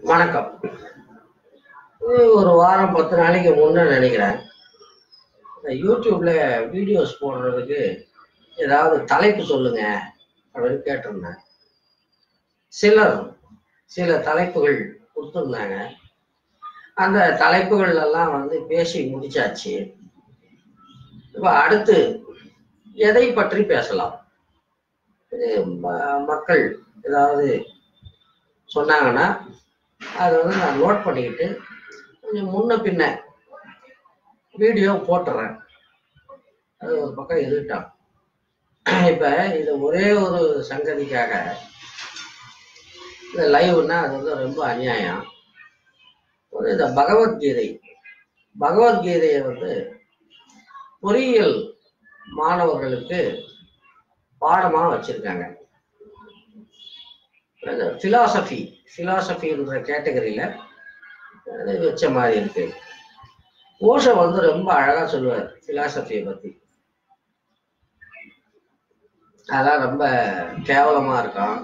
வணக்கம் இது ஒரு வாரம் பத்து நாளைக்கு முன்னே நினைக்கிறேன் இந்த யூடியூப்ல வீடியோஸ் போடுறதுக்கு ஏதாவது தலைப்பு சொல்லுங்க அப்படின்னு கேட்டிருந்தேன் சிலர் சில தலைப்புகள் கொடுத்துருந்தாங்க அந்த தலைப்புகள் எல்லாம் வந்து பேசி முடிச்சாச்சு இப்போ அடுத்து எதை பற்றி பேசலாம் இது ம- மக்கள் ஏதாவது சொன்னாங்கன்னா அதை வந்து நான் நோட் பண்ணிக்கிட்டு கொஞ்சம் முன்ன பின்ன வீடியோ போட்டுறேன் அது ஒரு பக்கம் இருக்கட்டும் இப்போ இது ஒரே ஒரு சங்கதிக்காக இந்த லைவ்னா அது வந்து ரொம்ப அநியாயம் ஒரு இந்த பகவத்கீதை பகவத்கீதையை வந்து பொறியியல் மாணவர்களுக்கு பாடமா வச்சிருக்காங்க ஃபிலாசபி ஃபிலாசபின்ற கேட்டகரியில அது வச்ச மாதிரி இருக்கு ஓஷோ வந்து ரொம்ப அழகா சொல்லுவார் ஃபிலாசபியை பத்தி அதெல்லாம் ரொம்ப கேவலமா இருக்கான்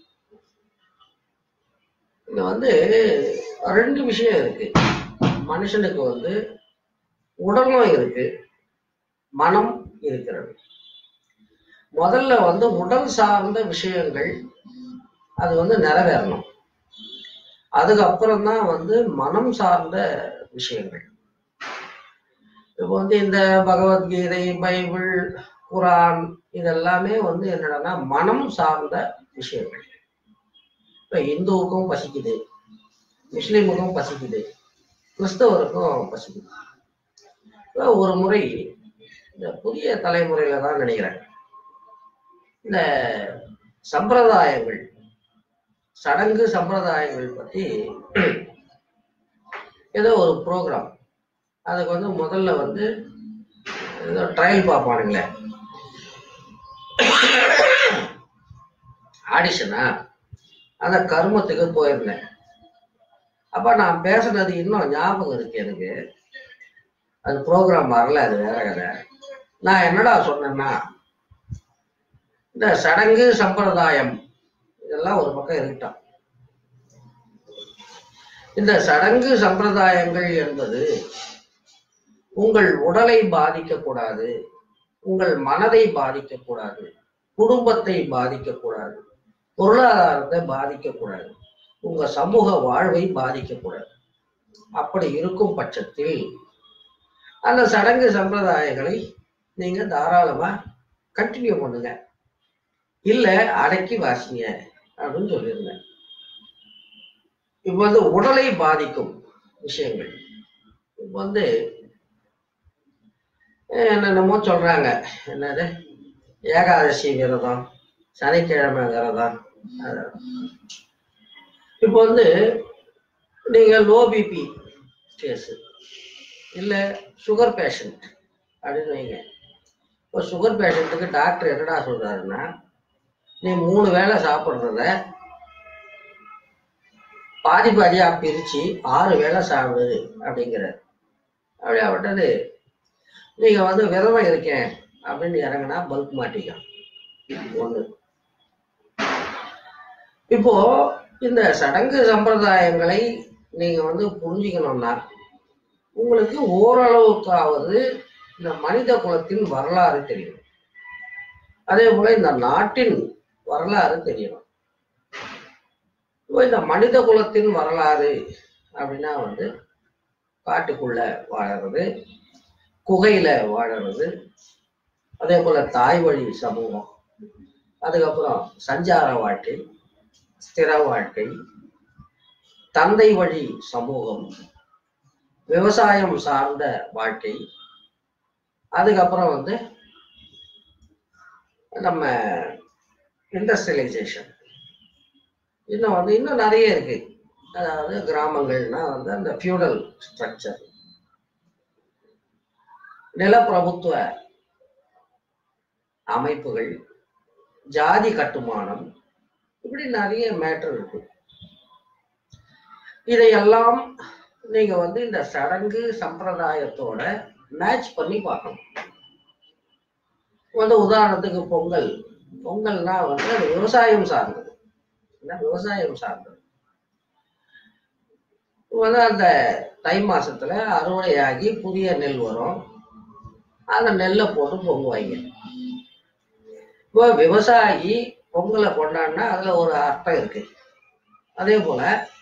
இங்க வந்து ரெண்டு விஷயம் இருக்கு மனுஷனுக்கு வந்து உடலும் இருக்கு மனம் இருக்கிறது முதல்ல வந்து உடல் சார்ந்த விஷயங்கள் அது வந்து நிறைவேறணும் அதுக்கப்புறம் தான் வந்து மனம் சார்ந்த விஷயங்கள் இப்போ வந்து இந்த பகவத்கீதை பைபிள் குரான் இதெல்லாமே வந்து என்னடனா மனம் சார்ந்த விஷயங்கள் இப்போ இந்துவுக்கும் பசிக்குது முஸ்லீமுக்கும் பசிக்குது கிறிஸ்தவருக்கும் பசிக்குது இப்போ ஒரு முறை இந்த புதிய தலைமுறையில தான் நினைக்கிறேன் இந்த சம்பிரதாயங்கள் சடங்கு சம்பிரதாயங்கள் பத்தி ஏதோ ஒரு ப்ரோக்ராம் அதுக்கு வந்து முதல்ல வந்து ஏதோ ட்ரையல் பார்ப்பானுங்களே ஆடிஷனா அந்த கர்மத்துக்கு போயிருந்தேன் அப்ப நான் பேசுனது இன்னும் ஞாபகம் இருக்கு எனக்கு அது ப்ரோக்ராம் வரல அது வேற கதை நான் என்னடா சொன்னேன்னா இந்த சடங்கு சம்பிரதாயம் இதெல்லாம் ஒரு பக்கம் இருக்கட்டும் இந்த சடங்கு சம்பிரதாயங்கள் என்பது உங்கள் உடலை பாதிக்கக்கூடாது உங்கள் மனதை பாதிக்கக்கூடாது குடும்பத்தை பாதிக்கக்கூடாது பொருளாதாரத்தை பாதிக்கக்கூடாது உங்க சமூக வாழ்வை பாதிக்கக்கூடாது அப்படி இருக்கும் பட்சத்தில் அந்த சடங்கு சம்பிரதாயங்களை நீங்க தாராளமா கண்டினியூ பண்ணுங்க இல்ல அடக்கி வாசிங்க அப்படின்னு சொல்லியிருந்தேன் இப்போ வந்து உடலை பாதிக்கும் விஷயங்கள் இப்போ வந்து அஹ் என்னென்னமோ சொல்றாங்க என்னது ஏகாதசி விரதம் சனிக்கிழமை விரதம் அது- இப்போ வந்து நீங்க லோ பிபி கேஸ் இல்ல சுகர் பேஷண்ட் அப்படின்னு வைங்க இப்போ சுகர் பேஷண்ட்டுக்கு டாக்டர் என்னடா சொல்றாருன்னா நீ மூணு வேளை சாப்பிட்றத பாதி பாதியா பிரிச்சு ஆறு வேளை சாப்பிடு அப்படிங்கிறார் அப்படி அவட்டது நீங்க வந்து விரதம் இருக்கேன் அப்படின்னு இறங்கினா பல்க் மாட்டிக்கும் ஒண்ணு இப்போ இந்த சடங்கு சம்பிரதாயங்களை நீங்க வந்து புரிஞ்சுக்கணும்னா உங்களுக்கு ஓரளவுக்காவது இந்த மனித குலத்தின் வரலாறு தெரியணும் அதே போல இந்த நாட்டின் வரலாறு தெரியணும் இப்போ இந்த மனித குலத்தின் வரலாறு அப்படின்னா வந்து காட்டுக்குள்ள வாழறது குகையில வாழறது அதே போல தாய் வழி சமூகம் அதுக்கப்புறம் சஞ்சார வாழ்க்கை ஸ்திர வாழ்க்கை தந்தை வழி சமூகம் விவசாயம் சார்ந்த வாழ்க்கை அதுக்கப்புறம் வந்து நம்ம இண்டஸ்ட்ரியலைசேஷன் இன்னும் வந்து இன்னும் நிறைய இருக்கு அதாவது கிராமங்கள்னா வந்து அந்த ஃபியூடல் ஸ்ட்ரக்சர் நிலப்பிரபுத்துவ அமைப்புகள் ஜாதி கட்டுமானம் இப்படி நிறைய மேட்டர் இருக்கு இதையெல்லாம் நீங்க வந்து இந்த சடங்கு சம்பிரதாயத்தோட மேட்ச் பண்ணி பார்க்கணும் வந்து உதாரணத்துக்கு பொங்கல் பொங்கல்னா வந்து அது விவசாயம் சார்ந்தது என்ன விவசாயம் சார்ந்தது வந்து அந்த தை மாசத்துல அறுவடையாகி புதிய நெல் வரும் அந்த நெல்லை போட்டு பொங்குவாங்க இப்போ விவசாயி பொங்கலை கொண்டாடினா அதுல ஒரு அர்த்தம் இருக்கு அதே போல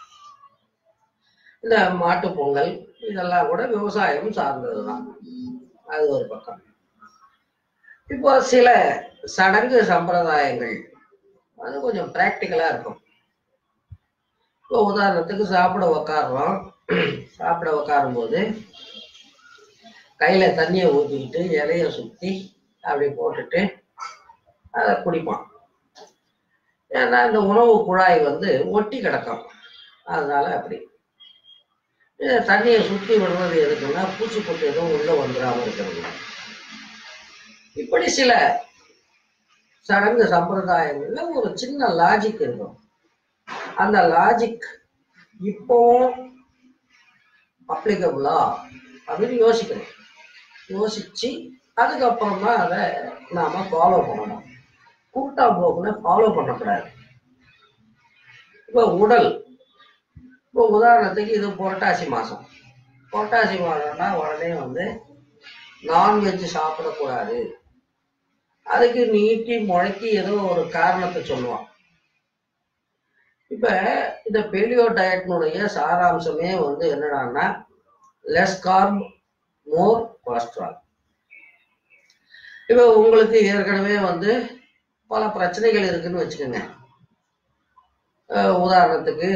இந்த மாட்டு பொங்கல் இதெல்லாம் கூட விவசாயம் சார்ந்ததுதான் அது ஒரு பக்கம் இப்போ சில சடங்கு சம்பிரதாயங்கள் அது கொஞ்சம் பிராக்டிக்கலா இருக்கும் இப்போ உதாரணத்துக்கு சாப்பிட உக்காடுறோம் சாப்பிட உக்காரும் போது கையில தண்ணியை ஊற்றிக்கிட்டு இலைய சுத்தி அப்படி போட்டுட்டு அதை குடிப்பான் ஏன்னா இந்த உணவு குழாய் வந்து ஒட்டி கிடக்கும் அதனால அப்படி இதை தண்ணியை சுத்தி விடுறது எதுக்குன்னா பூச்சிப்பொட்டு எதுவும் உள்ள வந்துடாம இருக்கிறது இப்படி சில சடங்கு சம்பிரதாயங்கள்ல ஒரு சின்ன லாஜிக் இருக்கும் அந்த லாஜிக் இப்போவும் அப்ளிகபிளா அப்படின்னு யோசிக்கணும் யோசிச்சு அதுக்கப்புறமா அதை நாம ஃபாலோ பண்ணணும் கூட்டா போக்குல ஃபாலோ பண்ணக்கூடாது இப்போ உடல் இப்போ உதாரணத்துக்கு இது புரட்டாசி மாசம் புரட்டாசி மாதம்னா உடனே வந்து நான்வெஜ் சாப்பிடக்கூடாது அதுக்கு நீட்டி முழக்கி ஏதோ ஒரு காரணத்தை சொல்லுவான் இப்ப இந்த பெலியோ டயட்னுடைய சாராம்சமே வந்து என்னடான்னா லெஸ் கார்ப் மோர் கொலஸ்ட்ரால் இப்ப உங்களுக்கு ஏற்கனவே வந்து பல பிரச்சனைகள் இருக்குன்னு வச்சுக்கோங்க அஹ் உதாரணத்துக்கு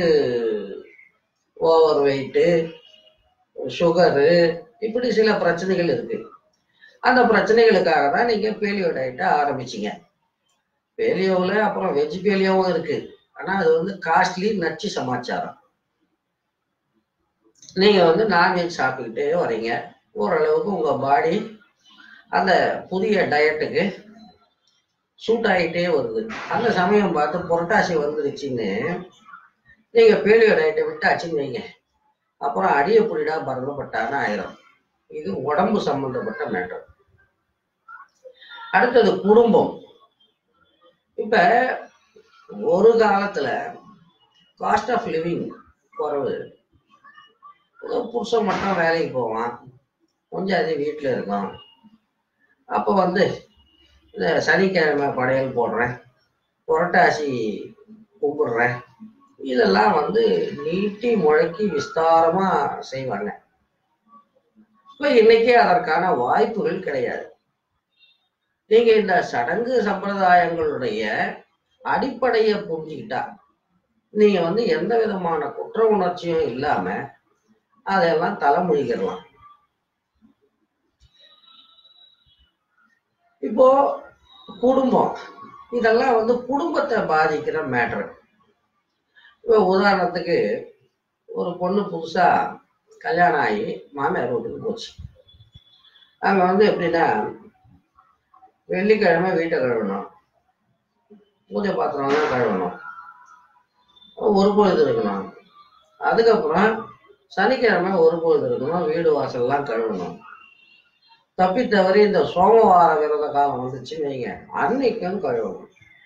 ஓவர் வெயிட்டு சுகரு இப்படி சில பிரச்சனைகள் இருக்கு அந்த பிரச்சனைகளுக்காக தான் நீங்க பேலியோ டயட்டை ஆரம்பிச்சீங்க பேலியோவில் அப்புறம் வெஜ் பேலியோவும் இருக்கு ஆனா அது வந்து காஸ்ட்லி நச்சு சமாச்சாரம் நீங்க வந்து நான்வெஜ் சாப்பிட்டுக்கிட்டே வரீங்க ஓரளவுக்கு உங்க பாடி அந்த புதிய டயட்டுக்கு சூட் ஆகிட்டே வருது அந்த சமயம் பார்த்து புரட்டாசி வந்துருச்சுன்னு நீங்க பேலியோ டயட்டை விட்டாச்சுன்னு வைங்க அப்புறம் அடிய புடிடா பறந்துபட்டான்னு ஆயிரும் இது உடம்பு சம்பந்தப்பட்ட மேட்டர் அடுத்தது குடும்பம் இப்ப ஒரு காலத்துல காஸ்ட் ஆஃப் லிவிங் குறைவு ஏதோ புருஷன் மட்டும் வேலைக்கு போவான் கொஞ்சம் அது வீட்டில் இருக்கும் அப்போ வந்து இந்த சனிக்கிழமை படையல் போடுறேன் புரட்டாசி கும்பிடுறேன் இதெல்லாம் வந்து நீட்டி முழக்கி விஸ்தாரமா செய்வாங்க இப்போ இன்னைக்கு அதற்கான வாய்ப்புகள் கிடையாது நீங்க இந்த சடங்கு சம்பிரதாயங்களுடைய அடிப்படையை புரிஞ்சுக்கிட்டா நீங்க வந்து எந்த விதமான குற்ற உணர்ச்சியும் இல்லாம அதெல்லாம் தலைமொழிகிடலாம் இப்போ குடும்பம் இதெல்லாம் வந்து குடும்பத்தை பாதிக்கிற மேட்ரு இப்போ உதாரணத்துக்கு ஒரு பொண்ணு புதுசா கல்யாணம் ஆகி மாமியார் வீட்டுக்கு போச்சு அங்க வந்து எப்படின்னா வெள்ளிக்கிழமை வீட்டை கழுவணும் பூஜை பாத்திரம்லாம் கழுவணும் ஒரு பொழுது இருக்கணும் அதுக்கப்புறம் சனிக்கிழமை ஒரு பொழுது இருக்கணும் வீடு வாசல்லாம் கழுவணும் தப்பி தவறி இந்த சோமவார விரத காலம் வந்துச்சுன்னு வைங்க அன்னைக்கும் கழுவணும்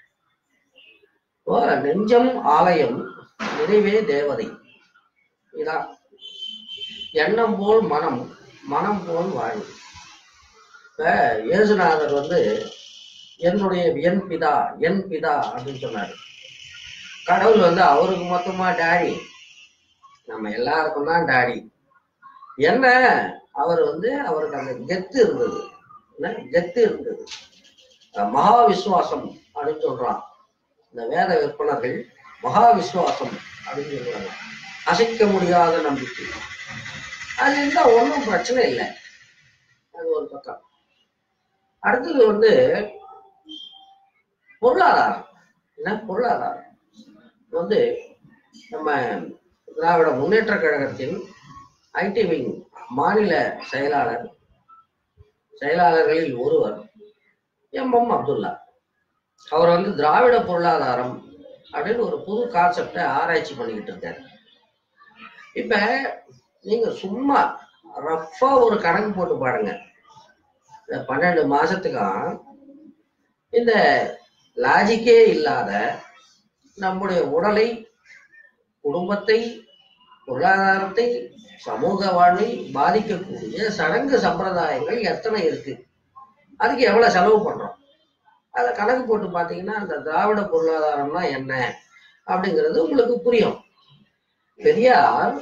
ஓ, நெஞ்சம் ஆலயம் நிறைவே தேவதை இதான் எண்ணம் போல் மனம் மனம் போல் வாழ்வு இப்ப இயேசுநாதர் வந்து என்னுடைய என் பிதா என் பிதா அப்படின்னு சொன்னாரு கடவுள் வந்து அவருக்கு மொத்தமா டாடி நம்ம எல்லாருக்கும் தான் டாடி என்ன அவர் வந்து அவருக்கு அந்த கெத்து இருந்தது என்ன கெத்து இருந்தது அஹ் மகா விசுவாசம் அப்படின்னு சொல்றான் இந்த வேத விற்பனர்கள் மகா விசுவாசம் அப்படின்னு சொல்றாங்க அசைக்க முடியாத நம்பிக்கை அது இருந்தா ஒன்றும் பிரச்சனை இல்லை அது ஒரு பக்கம் அடுத்தது வந்து பொருளாதாரம் என்ன பொருளாதாரம் வந்து நம்ம திராவிட முன்னேற்ற கழகத்தின் ஐடி விங் மாநில செயலாளர் செயலாளர்களில் ஒருவர் எம் எம் அப்துல்லா அவர் வந்து திராவிட பொருளாதாரம் அப்படின்னு ஒரு புது கான்செப்டை ஆராய்ச்சி பண்ணிக்கிட்டு இருக்காரு இப்ப நீங்க சும்மா ரஃபா ஒரு கணக்கு போட்டு பாருங்க இந்த பன்னெண்டு மாசத்துக்கும் இந்த லாஜிக்கே இல்லாத நம்முடைய உடலை குடும்பத்தை பொருளாதாரத்தை சமூக வாழ்வை பாதிக்கக்கூடிய சடங்கு சம்பிரதாயங்கள் எத்தனை இருக்கு அதுக்கு எவ்வளவு செலவு பண்றோம் அதை கணக்கு போட்டு பார்த்தீங்கன்னா அந்த திராவிட பொருளாதாரம்னா என்ன அப்படிங்கிறது உங்களுக்கு புரியும் பெரியார்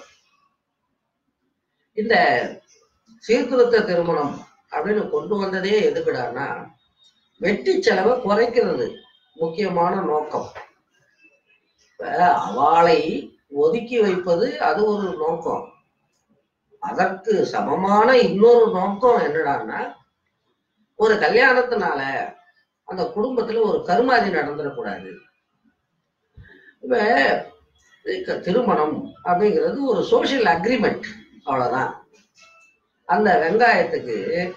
இந்த சீர்திருத்த திருமணம் அப்படின்னு கொண்டு வந்ததே எதுக்குடான்னா வெட்டி செலவை குறைக்கிறது முக்கியமான நோக்கம் இப்ப அவளை ஒதுக்கி வைப்பது அது ஒரு நோக்கம் அதற்கு சமமான இன்னொரு நோக்கம் என்னடான்னா ஒரு கல்யாணத்தினால அந்த குடும்பத்துல ஒரு கருமாதி நடந்துடக்கூடாது இப்ப இதுக்கு திருமணம் அப்படிங்கிறது ஒரு சோஷியல் அக்ரிமெண்ட் அவ்வளவுதான் அந்த வெங்காயத்துக்கு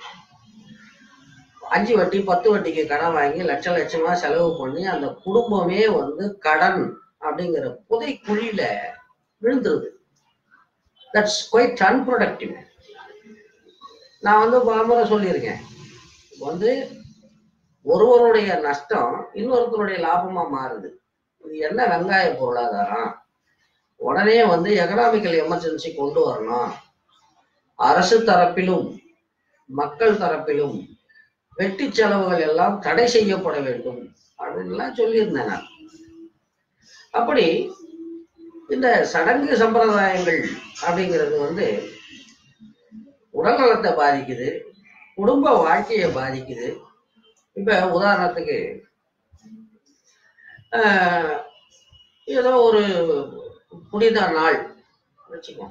அஞ்சு வட்டி பத்து வட்டிக்கு கடன் வாங்கி லட்ச லட்சமா செலவு பண்ணி அந்த குடும்பமே வந்து கடன் அப்படிங்கிற புதை குழியில விழுந்துருது தட்ஸ் குவைட் அன்ப்ரொடக்டிவ் நான் வந்து பலமுறை சொல்லியிருக்கேன் இப்ப வந்து ஒருவருடைய நஷ்டம் இன்னொருத்தருடைய லாபமா மாறுது இது என்ன வெங்காய பொருளாதாரம் உடனே வந்து எக்கனாமிக்கல் எமர்ஜென்சி கொண்டு வரணும் அரசு தரப்பிலும் மக்கள் தரப்பிலும் வெட்டி செலவுகள் எல்லாம் தடை செய்யப்பட வேண்டும் அப்படின்லாம் சொல்லியிருந்தேன் நான் அப்படி இந்த சடங்கு சம்பிரதாயங்கள் அப்படிங்கிறது வந்து உடல் நலத்தை பாதிக்குது குடும்ப வாழ்க்கையை பாதிக்குது இப்ப உதாரணத்துக்கு ஆஹ், ஏதோ ஒரு புனித நாள் வச்சுக்கோ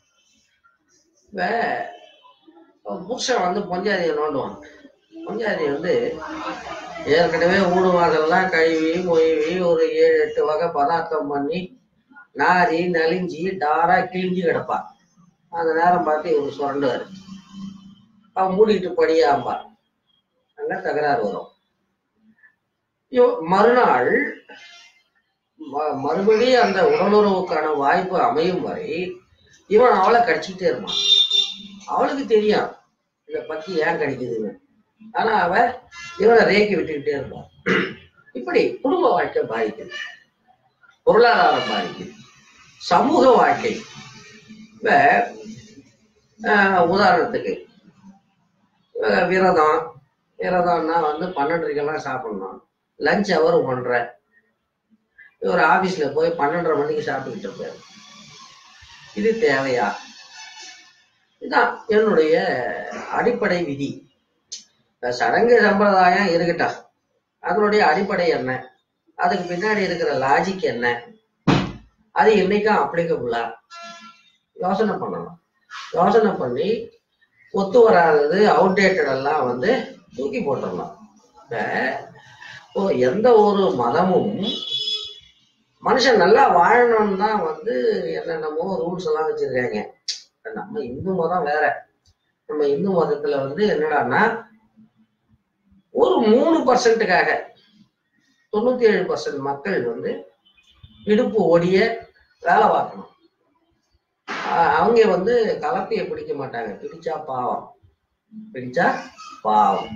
இப்ப புருஷன் வந்து பொஞ்சாதியை நோண்டுவான் பொஞ்சாதி வந்து ஏற்கனவே ஊடுவாதெல்லாம் கழுவி மொய்வி ஒரு ஏழு எட்டு வகை பதார்த்தம் பண்ணி நாரி நலிஞ்சி டாரா கிழிஞ்சு கிடப்பான் அந்த நேரம் பார்த்து இவர் சுரண்டுவார் அவன் மூடிட்டு படியாம்பார் அங்க தகராறு வரும் இவ- மறுநாள் ம- மறுபடியும் அந்த உடலுறவுக்கான வாய்ப்பு அமையும் வரை இவன் அவளை கடிச்சிக்கிட்டே இருப்பான் அவளுக்கு தெரியும் இதை பத்தி ஏன் கடிக்குதுன்னு ஆனா அவ இவனை ரேக்கி விட்டுக்கிட்டே இருப்பான் இப்படி குடும்ப வாழ்க்கை பாதிக்குது பொருளாதாரம் பாதிக்குது சமூக வாழ்க்கை இப்ப ஆஹ், உதாரணத்துக்கு அஹ், விரதம் விரதம்னா வந்து பன்னெண்டரைக்கெல்லாம் சாப்பிடணும் லஞ்ச் அவர் ஒன்றரை இவர் ஆபீஸ்ல போய் பன்னெண்டரை மணிக்கு சாப்பிட்டுக்கிட்டு இருப்பாரு இது தேவையா இதுதான் என்னுடைய அடிப்படை விதி இப்ப சடங்கு சம்பிரதாயம் இருக்கட்டும் அதனுடைய அடிப்படை என்ன அதுக்கு பின்னாடி இருக்கிற லாஜிக் என்ன அது என்னைக்கும் அப்ளிகபிளா யோசனை பண்ணணும் யோசனை பண்ணி ஒத்து வராதது அவுடேட்டட் எல்லாம் வந்து தூக்கி போட்டுடலாம் இப்ப இப்போ எந்த ஒரு மதமும் மனுஷன் நல்லா வாழணும்னு தான் வந்து என்னென்னமோ ரூல்ஸ் எல்லாம் வச்சிருக்காங்க இப்ப நம்ம இந்து மதம் வேற நம்ம இந்து மதத்துல வந்து என்னடான்னா ஒரு மூணு பர்சன்ட்டுக்காக தொண்ணூத்தி ஏழு பர்சன்ட் மக்கள் வந்து இடுப்பு ஒடிய வேலை பார்க்கணும் ஆஹ் அவங்க வந்து கலப்பையை பிடிக்க மாட்டாங்க பிடிச்சா பாவம் பிடிச்சா பாவம்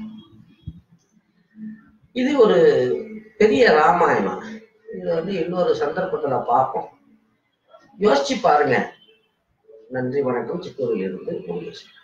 இது ஒரு பெரிய ராமாயணம் இது வந்து இன்னொரு சந்தர்ப்பத்துல பார்ப்போம் யோசிச்சு பாருங்க நன்றி வணக்கம் சித்தூரில் இருந்து முருகேசன்